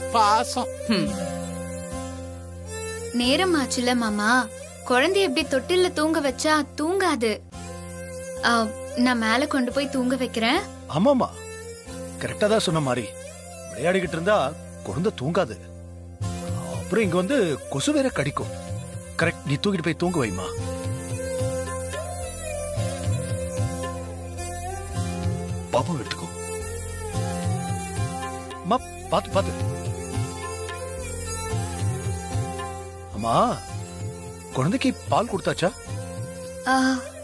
பாசம் ஹம். நேரம் ஆச்சுல மாமா குழந்தை எப்படி தொட்டில்ல தூங்க வச்சா தூங்காது ஆ, நான் மேல கொண்டு போய் தூங்க வைக்கிறேன் ஆமாமா கரெக்டா தான் சொன்ன மாதிரி விளையாடிக்கிட்டு இருந்தா குழந்தை தூங்காது அப்புறம் இங்க வந்து கொசு வேற கடிக்கும் கரெக்ட் நீ தூக்கிட்டு போய் தூங்க வைமா பாப்பா எடுத்துக்கோ அம்மா பாத்து பாத்து அம்மா குழந்தைக்கு பால் கொடுத்தாச்சா ஆ,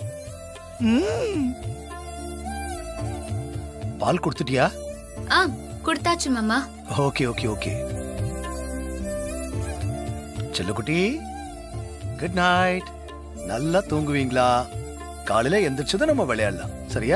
பால் கொடுத்துட்டியா ஆ கொடுத்தாச்சு மாமா ஓகே ஓகே ஓகே செல்லக்குட்டி குட் நைட் நல்லா தூங்குவீங்களா காலையில எந்திரிச்சதும் நம்ம விளையாடலாம் சரியா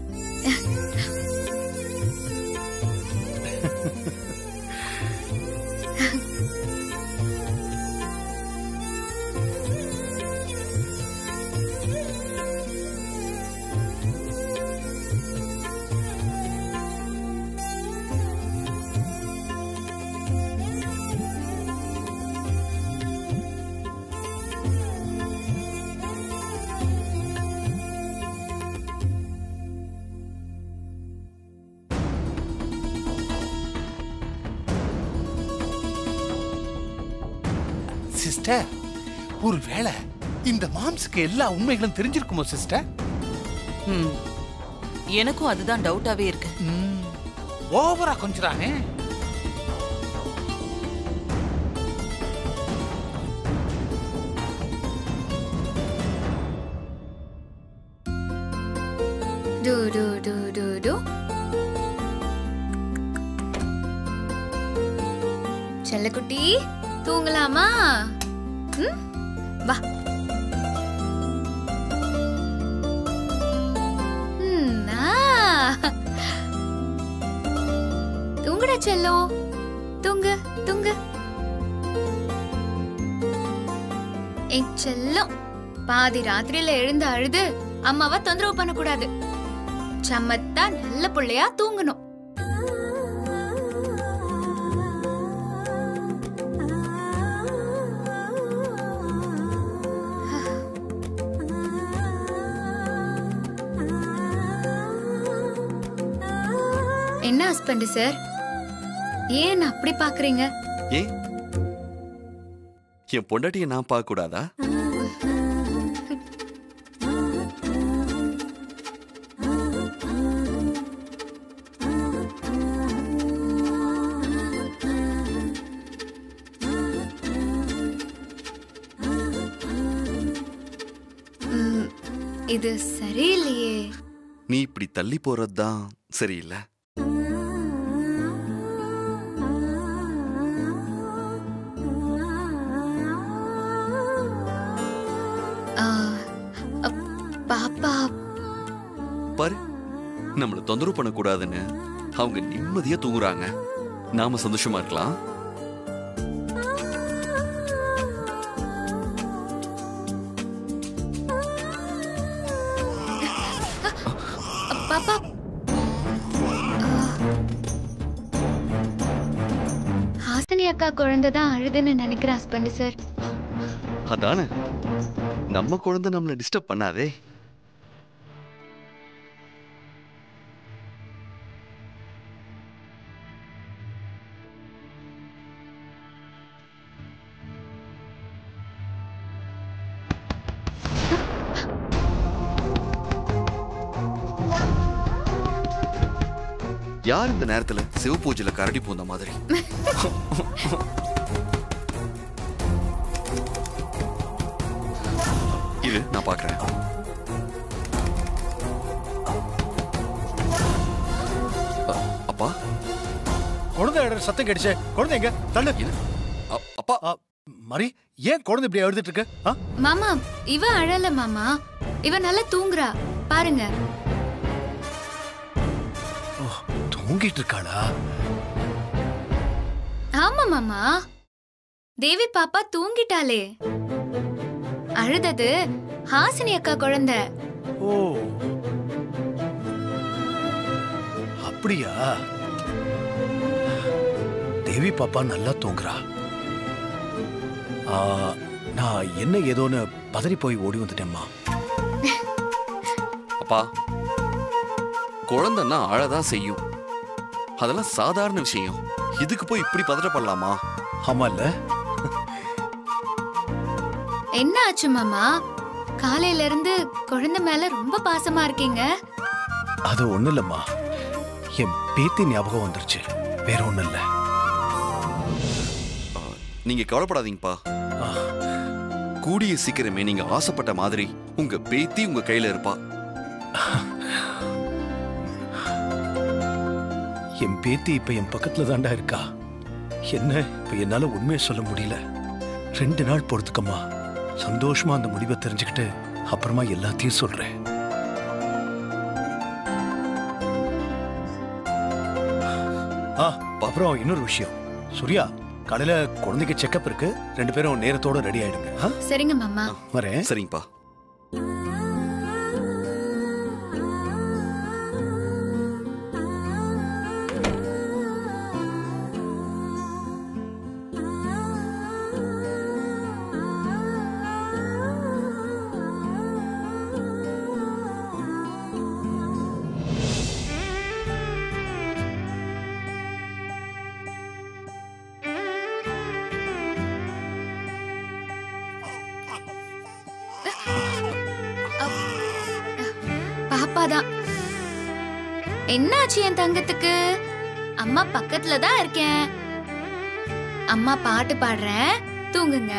சிஸ்டர் ஒருவேளை இந்த மாம்ஸுக்கு எல்லா உண்மைகளும் தெரிஞ்சிருக்குமோ சிஸ்டர் ம். எனக்கும் அதுதான் டவுட்டாவே இருக்கு ஓவரா கொஞ்சறானே டு டு டு டு டு செல்லக்குட்டி தூங்கலாமா ம் வா ம், ஆ. தூங்குடா செல்லம் தூங்கு தூங்கு ஏய் செல்லம் பாதி ராத்திரியில எழுந்து அழுது அம்மாவை தொந்தரவு பண்ணக்கூடாது சமத்தா நல்ல புள்ளையா தூங்கணும் என்ன ஹஸ்பண்ட் சார் ஏன் அப்படி பாக்குறீங்க ஏன் என் பொண்டாட்டியை நான் பார்க்க கூடாதா ம், இது சரியில்லையே நீ இப்படி தள்ளி போறதுதான் சரியில்லை ஆ, அப், பாப்பா பாரு நம்மள தொந்தரவு பண்ணக்கூடாதுன்னு அவங்க நிம்மதியா தூங்குறாங்க நாம சந்தோஷமா இருக்கலாம் பாப்பா ஹாசினி அக்கா குழந்தை தான் அழுதுன்னு நினைக்கிறேன் ஹஸ்பண்ட் சார் அதானே நம்ம குழந்தை நம்மள டிஸ்டர்ப் பண்ணாதே யார் இந்த நேரத்துல சிவபூஜையில கரடி பூந்த மாதிரி இது நான் பாக்குறேன் அ- அப்பா குழந்தை அழற சத்தம் கேட்டுச்சே குழந்தை எங்க தள்ளு இது அ- அப்பா ஆ, மரி ஏன் குழந்தை இப்படி அழுதுட்டு இருக்கு ஆ? மாமா இவ அழல மாமா இவ நல்லா தூங்குறா பாருங்க ஓ, தூங்கிட்டு இருக்காளா ஆமா மாமா தேவி பாப்பா தூங்கிட்டாளே அழுதது ஹாசினி அக்கா குழந்தை ஓ அப்படியா தேவி பாப்பா நல்லா தூங்குறா ஆ, நான் என்ன ஏதோன்னு பதறி போய் ஓடி வந்துட்டேம்மா அப்பா குழந்தைன்னா அழதான் செய்யும் அதெல்லாம் சாதாரண விஷயம் இதுக்கு போய் இப்படி பதட்டப்படலாமா ஆமா இல்ல என்ன ஆச்சு மாமா காலையில இருந்து குழந்தை மேல ரொம்ப பாசமா இருக்கீங்க அது ஒண்ணு இல்லம்மா என் பேத்தி ஞாபகம் வந்துருச்சு வேற ஒண்ணு இல்ல நீங்க கவலைப்படாதீங்கப்பா ஆ, கூடிய சீக்கிரமே நீங்க ஆசைப்பட்ட மாதிரி உங்க பேத்தி உங்க கையில இருப்பா என் பேத்தி இப்ப என் பக்கத்துல தாண்டா இருக்கா என்ன இப்ப என்னால உண்மையை சொல்ல முடியல ரெண்டு நாள் பொறுத்துக்கம்மா சந்தோஷமா அந்த முடிவை தெரிஞ்சுக்கிட்டு அப்புறமா எல்லாத்தையும் சொல்றேன் ஆ அப்புறம் இன்னொரு விஷயம் சூர்யா காலையில குழந்தைக்கு செக்கப் இருக்கு ரெண்டு பேரும் நேரத்தோட ரெடி ஆயிடுங்க ஆ? சரிங்க மாமா வரேன் சரிங்கப்பா பாப்பா தான் என்னாச்சு என் தங்கத்துக்கு அம்மா பக்கத்துல தான் இருக்கேன் அம்மா பாட்டு பாடுறேன் தூங்குங்க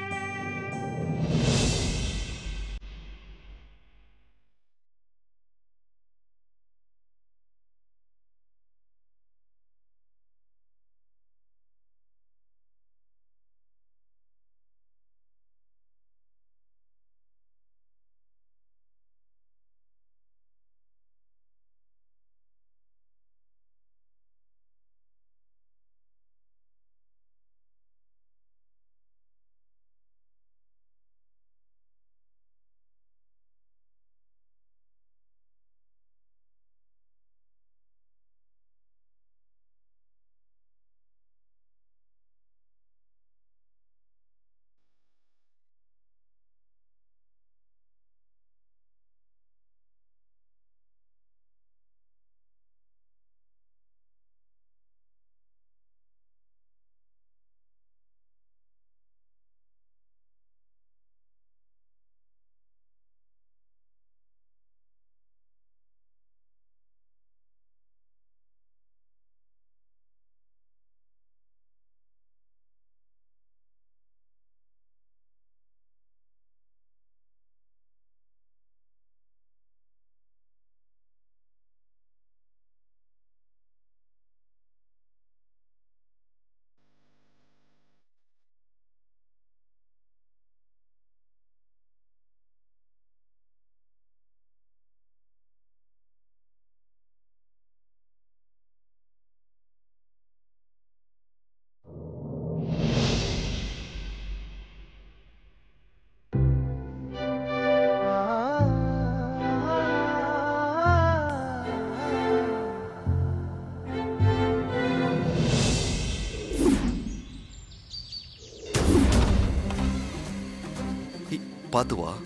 இ, பாத்து வா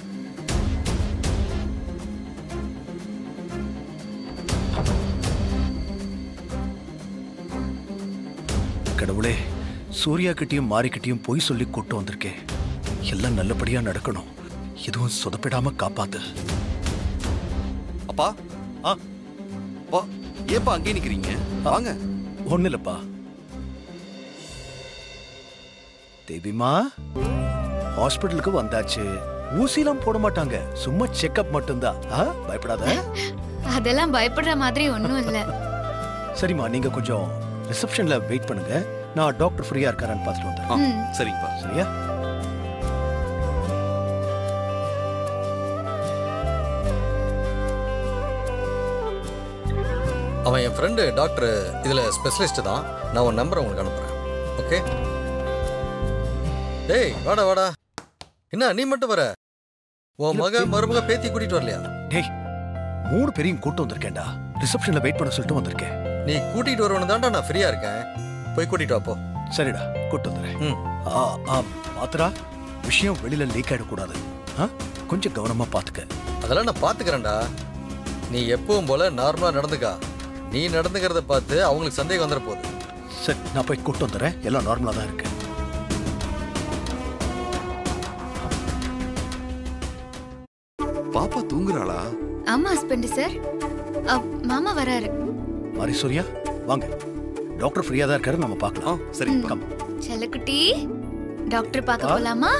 கடவுளே சூர்யா கிட்டயும் மாரி கிட்டயும் பொய் சொல்லி கூட்டு வந்திருக்கேன் எல்லாம் நல்லபடியா நடக்கணும் எதுவும் சொதப்பிடாம காப்பாத்து அப்பா ஆ வா ஏப்பா அங்கே நிக்கிறீங்க வாங்க ஒண்ணு இல்லப்பா தேவிமா ஹாஸ்பிட்டலுக்கு வந்தாச்சு ஊசிலாம் போட மாட்டாங்க சும்மா செக்கப் மட்டும்தான் ஆ? பயப்படாத அதெல்லாம் பயப்படுற மாதிரி ஒண்ணும் இல்ல சரிம்மா நீங்க கொஞ்சம் ரிசப்ஷன்ல வெயிட் பண்ணுங்க நான் டாக்டர் ஃப்ரீயா இருக்காரான்னு பார்த்துட்டு வந்துடுறேன் ஆ, ம். சரிங்கப்பா சரியா அவன் என் ஃப்ரெண்டு டாக்டர் இதில் ஸ்பெஷலிஸ்ட் தான் நான் உன் நம்பரை உங்களுக்கு அனுப்புகிறேன் ஓகே டேய் வாடா வாடா என்ன நீ மட்டும் வர உன் மக மருமக பேத்தி கூட்டிட்டு வரலையா டேய் மூணு பேரையும் கூட்டு வந்திருக்கேன்டா ரிசப்ஷன்ல வெயிட் பண்ண சொல்லிட்டு வந்திருக்கேன் நீ கூட்டிட்டு வரவனு தான்டா நான் ஃப்ரீயா இருக்கேன் போய் கூட்டிட்டு வா போ சரிடா கூட்டு வந்துடுறேன் ம் ஆ ஆ பாத்துரா விஷயம் வெளியில லீக் ஆயிடக்கூடாது ஆ கொஞ்சம் கவனமா பாத்துக்க அதெல்லாம் நான் பாத்துக்கிறேன்டா நீ எப்பவும் போல நார்மலா நடந்துக்கா நீ நடந்துக்கிறத பார்த்து அவங்களுக்கு சந்தேகம் வந்துட போகுது சரி நான் போய் கூட்டு வந்துடுறேன் எல்லாம் நார்மலா தான் இருக்கு பாப்பா தூங்குறாளா ஆமா ஹஸ்பண்ட் சார் அ, மாமா வராரு மாரி சூர்யா வாங்க டாக்டர் ஃப்ரீயா தான் இருக்காரு நம்ம ஆ பார்க்கலாம் சரிப்பா கம் செல்லக்குட்டி டாக்டர் பார்க்க போலாமா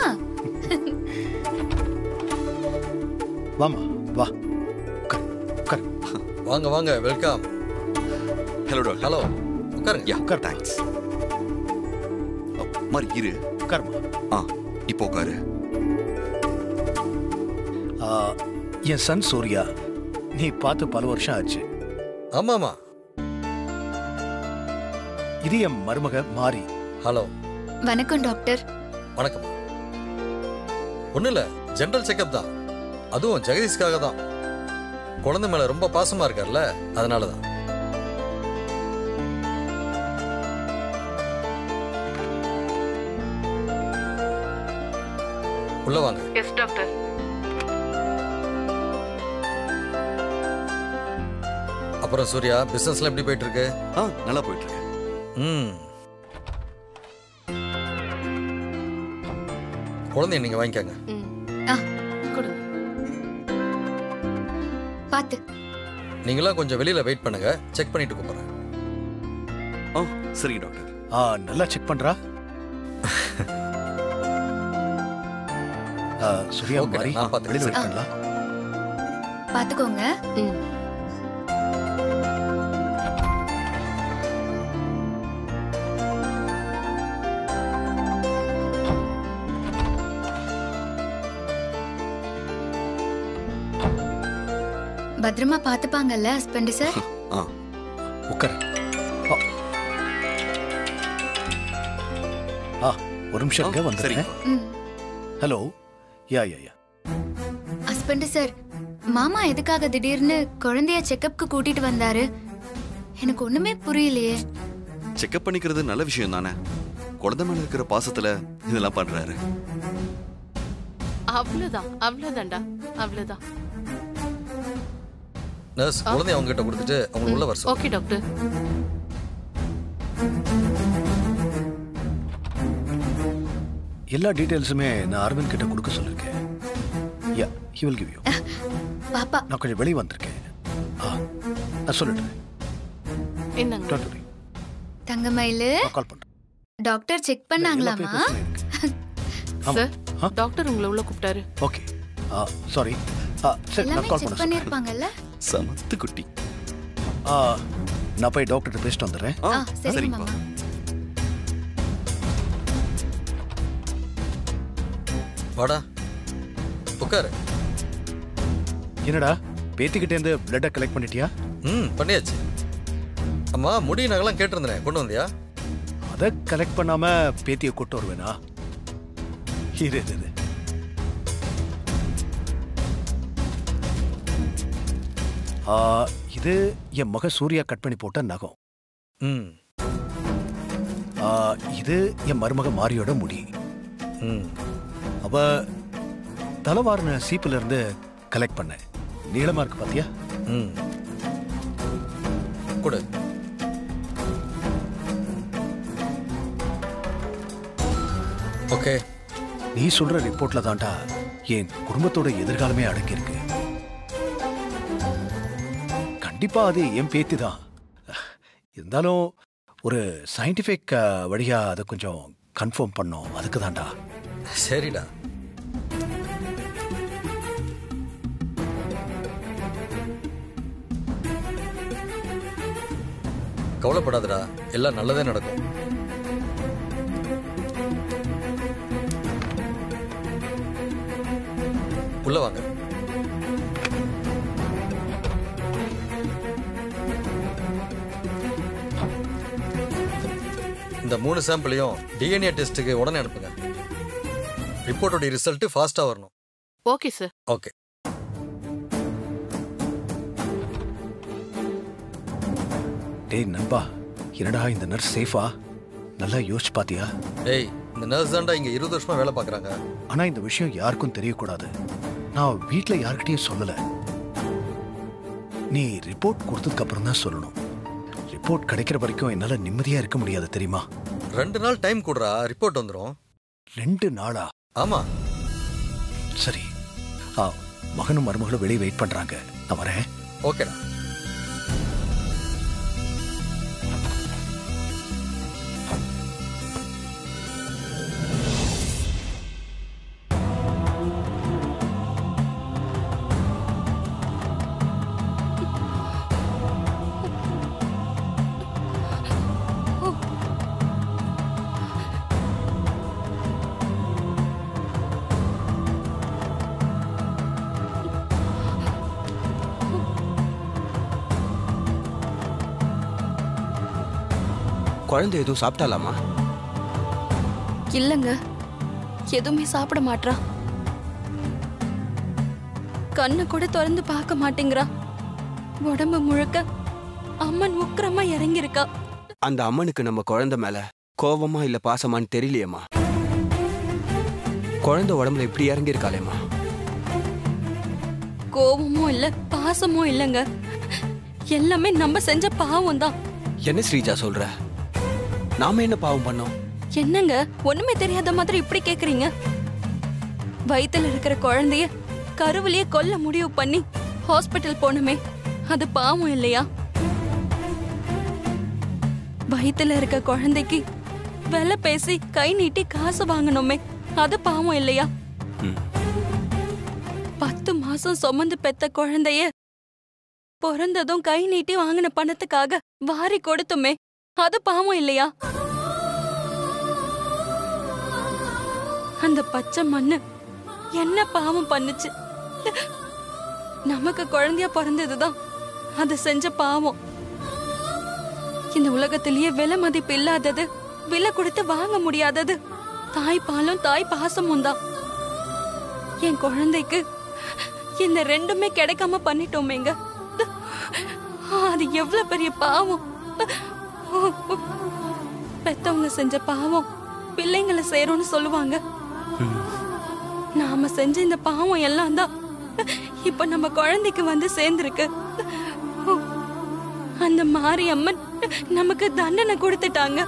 வாமா வா உட்கார் உட்கார் வாங்க வாங்க வெல்கம் ஹலோ டாக்டர் ஹலோ உட்காருங்க யா உட்கார். தேங்க்ஸ் மாதிரி இரு உட்காருமா ஆ இப்போ உட்காரு ஆ, என் சன் சூர்யா நீ பார்த்து பல வருஷம் ஆச்சு ஆமாமா இது என் மருமக மாரி ஹலோ வணக்கம் டாக்டர் வணக்கம் ஒன்றும் இல்லை ஜென்ரல் செக்கப் தான் அதுவும் ஜெகதீஷ்காக தான் குழந்தை மேல ரொம்ப பாசமா இருக்கார்ல அதனால தான் உள்ள வாங்க எஸ் டாக்டர் அப்புறம் சூர்யா பிசினஸ்லாம் எப்படி போயிட்டு இருக்கு ஆ நல்லா போயிட்டு இருக்கு ம் குழந்தைய நீங்க வாங்கிக்கோங்க ஆ கொடுங்க பாத்து நீங்களாம் கொஞ்சம் வெளியில வெயிட் பண்ணுங்க செக் பண்ணிட்டு கூப்பிடுறேன் ஆ சரிங்க டாக்டர் ஆ நல்லா செக் பண்றா ஆ, சூர்யா Okay, மாரி நான் பார்த்துக்கிறேன். வெளியில வெயிட் ஆ. பண்ணலாம் பாத்துக்கோங்க பத்திரமா பாத்துப்பாங்கல்ல ஹஸ்பண்ட் சார் ஆ உட்கார் ஆ. ஆ ஒரு நிமிஷம் இருக்க ஆ, வந்துடுறேன் சரிங்க ம் hello yeah yeah yeah husband sir மாமா எதுக்காக திடீர்னு குழந்தைய செக்கப்க்கு கூட்டிட்டு வந்தாரு எனக்கு ஒண்ணுமே புரியலையே செக்அப் பண்ணிக்கிறது நல்ல விஷயம் தானே குழந்தை மேல இருக்கிற பாசத்துல இதெல்லாம் பண்றாரு அவ்வளவுதான் அவ்வளவுதான்டா அவ்வளவுதான் நர்ஸ் குழந்தைய அவங்க கிட்ட கொடுத்துட்டு அவங்க உள்ள வர சொல்லுங்க. ஓகே டாக்டர் எல்லா டீடைல்ஸுமே நான் அரவிந்த் கிட்ட கொடுக்க சொல்லிருக்கேன் yeah he will give you பாப்பா நான் கொஞ்சம் வெளியே வந்திருக்கேன் ஆ நான் சொல்லிடுறேன் என்னங்க டோன்ட் வரி தங்கமயிலு நான் கால் பண்றேன் டாக்டர் செக் எல்லா பண்ணாங்களாமா papers-மே இருக்கு. ஆமா. சார் ஆ? டாக்டர் உங்களை உள்ள கூப்பிட்டாரு ஓகே ஆ சாரி ஆ சரி நான் எல்லாமே கால் செக் பண்ண சொல்றேன் பண்ணிருப்பாங்கல்ல சமத்து குட்டி ஆ நான் போய் டாக்டர்கிட்ட பேசிட்டு வந்துடுறேன் ஆ ஆ சரி சரிங்கப்பா மாமா வாடா உட்காரு என்னடா பேத்திக்கிட்டே இருந்து பிளட்டை கலெக்ட் பண்ணிட்டியா ம் பண்ணியாச்சு அம்மா முடி நகலாம் கேட்டிருந்தேன் கொண்டு வந்தியா அதை கலெக்ட் பண்ணாம பேத்தியை கூட்டு வருவேனா இரு இரு, இரு ஆ, இது என் மக சூர்யா கட் பண்ணி போட்ட நகம் ம் ஆ, இது என் மருமக மாரியோட முடி ம் அவ தலைவாரின சீப்புல இருந்து கலெக்ட் பண்ணேன் நீளமா இருக்கு பாத்தியா ம் கொடு ஓகே நீ சொல்ற ரிப்போர்ட்ல தான்டா என் குடும்பத்தோட எதிர்காலமே அடங்கி இருக்கு கண்டிப்பா அது என் பேத்தி தான் இருந்தாலும் ஒரு சயின்டிஃபிக் வழியா அதை கொஞ்சம் கன்ஃபார்ம் பண்ணோம் அதுக்கு தான்டா சரிடா கவலைப்படாதடா எல்லாம் நல்லதே நடக்கும் உள்ள வாங்க இந்த மூணு சாம்பிளையும் டிஎன்ஏ டெஸ்ட்டுக்கு உடனே அனுப்புங்க ரிப்போர்ட்டோட ரிசல்ட் ஃபாஸ்டா வரணும் ஓகே சார் ஓகே டேய் நண்பா என்னடா இந்த நர்ஸ் சேஃபா நல்லா யோசிச்சு பாத்தியா ஏய் இந்த நர்ஸ் தான்டா இங்க இருபது வருஷமா வேலை பார்க்கறாங்க ஆனா இந்த விஷயம் யாருக்கும் தெரியக்கூடாது நான் வீட்ல யார்கிட்டயும் சொல்லல நீ ரிப்போர்ட் கொடுத்ததுக்கு அப்புறம் தான் சொல்லணும் ரிப்போர்ட் கிடைக்கிற வரைக்கும் என்னால நிம்மதியா இருக்க முடியாது தெரியுமா ரெண்டு நாள் டைம் கொடுறா ரிப்போர்ட் வந்துரும் ரெண்டு நாளா ஆமா சரி ஆ மகனும் மருமகளும் வெளியே வெயிட் பண்றாங்க நான் வரேன் ஓகேடா குழந்தை எதுவும் சாப்பிட்டாலாமா இல்லங்க எதுவுமே சாப்பிட மாட்றா கண்ணை கூட திறந்து பார்க்க மாட்டேங்கிறா உடம்பு முழுக்க அம்மன் உக்கிரமா இறங்கியிருக்கா அந்த அம்மனுக்கு நம்ம குழந்தை மேல கோவமா இல்ல பாசமான்னு தெரியலையேம்மா குழந்தை உடம்புல இப்படி இறங்கி இருக்காளேம்மா கோபமும் இல்ல பாசமும் இல்லைங்க எல்லாமே நம்ம செஞ்ச பாவம் தான் என்ன ஸ்ரீஜா சொல்ற நாம என்ன பாவம் பண்ணோம் என்னங்க ஒண்ணுமே தெரியாத மாதிரி இப்படி கேக்குறீங்க வயித்துல இருக்கிற குழந்தைய கருவிலேயே கொல்ல முடிவு பண்ணி ஹாஸ்பிட்டல் போனமே அது பாவம் இல்லையா வயித்துல இருக்க குழந்தைக்கு விலை பேசி கை நீட்டி காசு வாங்கணுமே அது பாவம் இல்லையா ம். பத்து மாசம் சுமந்து பெத்த குழந்தைய பிறந்ததும் கை நீட்டி வாங்கின பணத்துக்காக வாரி கொடுத்துமே அது பாவம் இல்லையா அந்த பச்சை மண்ணு என்ன பாவம் பண்ணுச்சு நமக்கு குழந்தையா பிறந்ததுதான் அது செஞ்ச பாவம் இந்த உலகத்திலேயே விலை மதிப்பு இல்லாதது விலை கொடுத்து வாங்க முடியாதது தாய் பாலும் தாய் பாசமும் தான் என் குழந்தைக்கு இந்த ரெண்டுமே கிடைக்காம பண்ணிட்டோமேங்க அது எவ்வளவு பெரிய பாவம் பெத்தவங்க செஞ்ச பாவம் பிள்ளைங்களை செய்யறோம்னு சொல்லுவாங்க நாம செஞ்ச இந்த பாவம் எல்லாம் தான் இப்ப நம்ம குழந்தைக்கு வந்து சேர்ந்திருக்கு அந்த மாரியம்மன் நமக்கு தண்டனை கொடுத்துட்டாங்க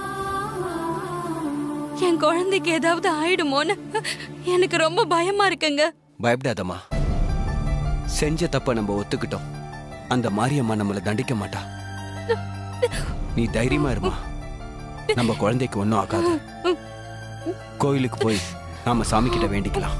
என் குழந்தைக்கு ஏதாவது ஆயிடுமோன்னு எனக்கு ரொம்ப பயமா இருக்குங்க பயப்படாதம்மா செஞ்ச தப்ப நம்ம ஒத்துக்கிட்டோம் அந்த மாரியம்மா நம்மளை தண்டிக்க மாட்டா நீ தைரியமா இருமா நம்ம குழந்தைக்கு ஒன்றும் ஆகாது கோயிலுக்கு போய் நாம சாமி கிட்ட வேண்டிக்கலாம்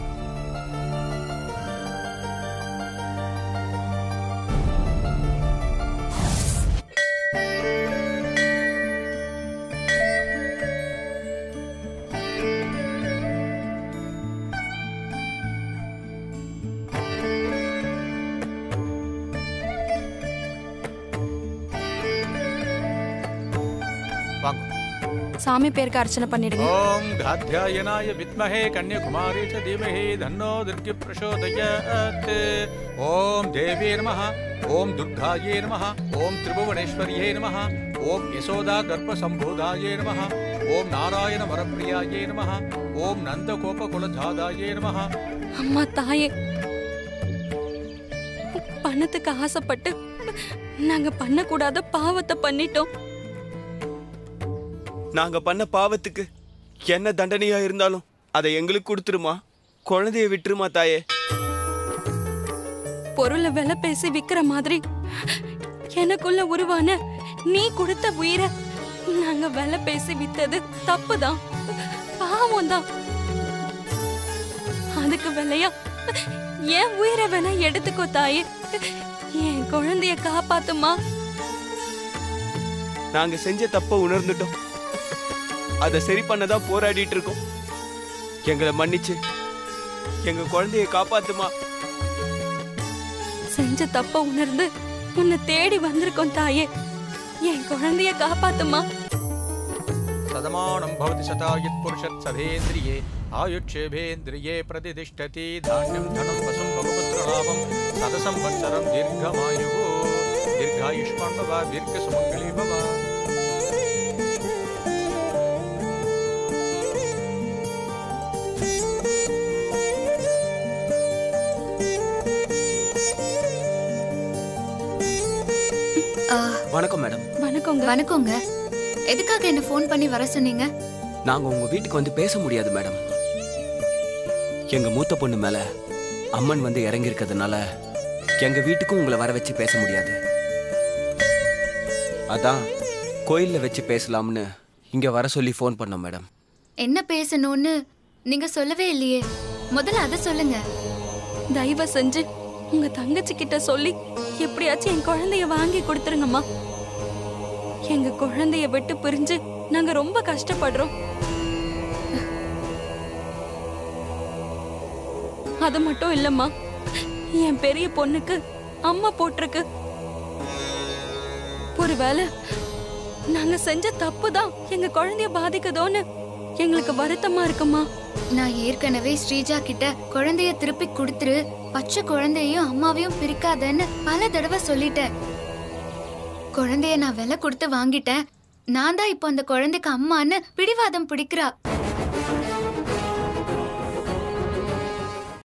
வாங்க சாமி பேருக்கு அர்ச்சனை பண்ணிடுங்க ॐ गाध्यायनाय विद्महे कन्याकुमारी च धीमहि धन्नो दुर्गे प्रचोदयात् ॐ देवी नमः ॐ दुर्गायै नमः ॐ त्रिभुवनेश्वर्यै नमः ॐ यशोदा गर्भसम्भूतायै नमः ॐ नारायण वरप्रियायै नमः ॐ नन्दगोपकुलजादायै नमः அம்மா தாயே பணத்துக்கு ஆசைப்பட்டு நாங்க பண்ணக்கூடாத பாவத்தை பண்ணிட்டோம் நாங்க பண்ண பாவத்துக்கு என்ன தண்டனையா இருந்தாலும் அதை எங்களுக்கு கொடுத்துருமா குழந்தைய விட்டுருமா தாயே பொருளை விலை பேசி விக்கிற மாதிரி எனக்குள்ள உருவான நீ கொடுத்த உயிரை நாங்க விலை பேசி வித்தது தப்புதான் பாவம் தான் அதுக்கு விலையா என் உயிரை வேணா எடுத்துக்கோ தாயே என் குழந்தைய காப்பாத்துமா நாங்க செஞ்ச தப்ப உணர்ந்துட்டோம் அதை சரி பண்ணதான் போராடிட்டு இருக்கோம் எங்களை மன்னிச்சு எங்க குழந்தைய காப்பாத்துமா செஞ்ச தப்ப உணர்ந்து உன்னை தேடி வந்திருக்கோம் தாயே என் குழந்தைய காப்பாத்துமா सदमानं भवति शतायुत् पुरुषत् सभेन्द्रिये आयुक्षेभेन्द्रिये प्रतिष्ठति धान्यं धनं वसुं भगवपुत्रलाभं सदसंवत्सरं दीर्घमायुः दीर्घायुष्मान् भव दीर्घसुमङ्गली भव வணக்கம் மேடம் வணக்கங்க வணக்கங்க எதுக்காக என்ன ஃபோன் பண்ணி வர சொன்னீங்க நாங்க உங்க வீட்டுக்கு வந்து பேச முடியாது மேடம் எங்க மூத்த பொண்ணு மேல அம்மன் வந்து இறங்கி இருக்கிறதுனால எங்க வீட்டுக்கும் உங்களை வர வச்சு பேச முடியாது அதான் கோயில்ல வச்சு பேசலாம்னு இங்க வர சொல்லி ஃபோன் பண்ணோம் மேடம் என்ன பேசணும்னு நீங்க சொல்லவே இல்லையே முதல்ல அதை சொல்லுங்க தயவு செஞ்சு உங்க தங்கச்சி கிட்ட சொல்லி எப்படியாச்சும் என் குழந்தைய வாங்கி கொடுத்துருங்கம்மா எங்க குழந்தைய விட்டு பிரிஞ்சு நாங்க ரொம்ப கஷ்டப்படுறோம் அது மட்டும் இல்லம்மா என் பெரிய பொண்ணுக்கு அம்மா போட்டிருக்கு ஒருவேளை நாங்க செஞ்ச தப்பு தான் எங்க குழந்தைய பாதிக்குதோன்னு எங்களுக்கு வருத்தமா இருக்குமா நான் ஏற்கனவே ஸ்ரீஜா கிட்ட குழந்தைய திருப்பி கொடுத்துரு பச்சை குழந்தையும் அம்மாவையும் பிரிக்காதன்னு பல தடவை சொல்லிட்டேன் குழந்தைய நான் விலை கொடுத்து வாங்கிட்டேன் நான் தான் இப்போ அந்த குழந்தைக்கு அம்மான்னு பிடிவாதம் பிடிக்கிறா